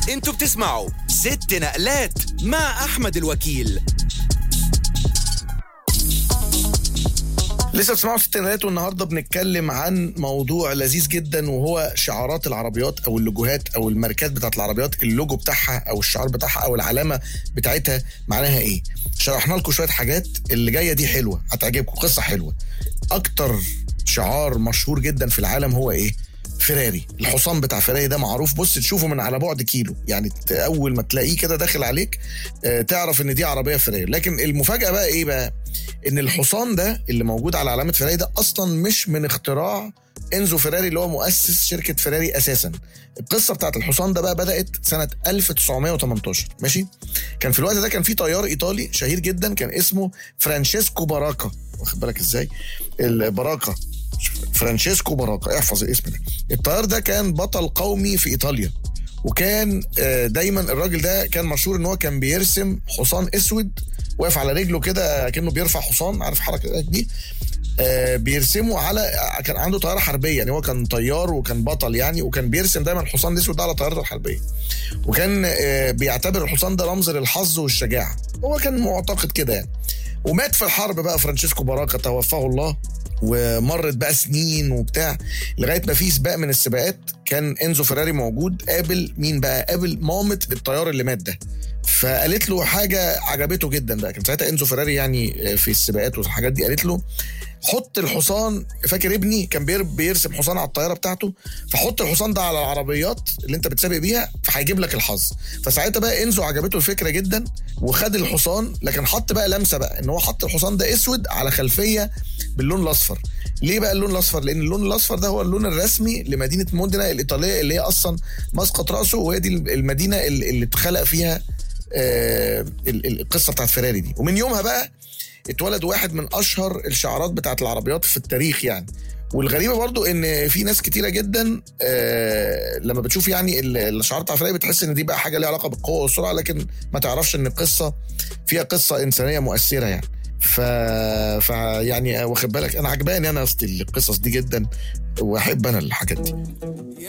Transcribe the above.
انتوا بتسمعوا ست نقلات مع احمد الوكيل لسه بتسمعوا ستينات والنهارده بنتكلم عن موضوع لذيذ جدا وهو شعارات العربيات او اللوجوهات او الماركات بتاعت العربيات اللوجو بتاعها او الشعار بتاعها او العلامه بتاعتها معناها ايه شرحنا لكم شويه حاجات اللي جايه دي حلوه هتعجبكم قصه حلوه اكتر شعار مشهور جدا في العالم هو ايه فيراري الحصان بتاع فيراري ده معروف بص تشوفه من على بعد كيلو يعني ت- اول ما تلاقيه كده داخل عليك آه، تعرف ان دي عربيه فيراري لكن المفاجاه بقى ايه بقى ان الحصان ده اللي موجود على علامه فيراري ده اصلا مش من اختراع انزو فيراري اللي هو مؤسس شركه فيراري اساسا القصه بتاعت الحصان ده بقى بدات سنه 1918 ماشي كان في الوقت ده كان في طيار ايطالي شهير جدا كان اسمه فرانشيسكو باراكا واخد بالك ازاي البراكا فرانشيسكو باراكا احفظ الاسم ده الطيار ده كان بطل قومي في ايطاليا وكان آه، دايما الراجل ده كان مشهور ان هو كان بيرسم حصان اسود واقف على رجله كده كانه بيرفع حصان عارف الحركه دي آه، بيرسمه على كان عنده طياره حربيه يعني هو كان طيار وكان بطل يعني وكان بيرسم دايما الحصان الاسود ده على طيارته الحربيه وكان آه، بيعتبر الحصان ده رمز للحظ والشجاعه هو كان معتقد كده يعني ومات في الحرب بقى فرانشيسكو باراكا توفاه الله ومرت بقى سنين وبتاع لغايه ما في سباق من السباقات كان انزو فيراري موجود قابل مين بقى قابل مامة الطيار اللي مات ده فقالت له حاجه عجبته جدا بقى كان ساعتها انزو فيراري يعني في السباقات والحاجات دي قالت له حط الحصان فاكر ابني كان بير بيرسم حصان على الطياره بتاعته فحط الحصان ده على العربيات اللي انت بتسابق بيها فهيجيب لك الحظ فساعتها بقى انزو عجبته الفكره جدا وخد الحصان لكن حط بقى لمسه بقى ان هو حط الحصان ده اسود على خلفيه باللون الاصفر ليه بقى اللون الاصفر لان اللون الاصفر ده هو اللون الرسمي لمدينه مودينا الايطاليه اللي هي اصلا مسقط راسه وهي دي المدينه اللي اللي اتخلق فيها آه، ال- ال- القصه بتاعت فيراري دي ومن يومها بقى اتولد واحد من اشهر الشعارات بتاعت العربيات في التاريخ يعني والغريبه برضو ان في ناس كتيره جدا آه لما بتشوف يعني ال- الشعار بتاع فيراري بتحس ان دي بقى حاجه ليها علاقه بالقوه والسرعه لكن ما تعرفش ان القصه فيها قصه انسانيه مؤثره يعني ف... ف يعني واخد بالك انا عجباني انا أصل القصص دي جدا واحب انا الحاجات دي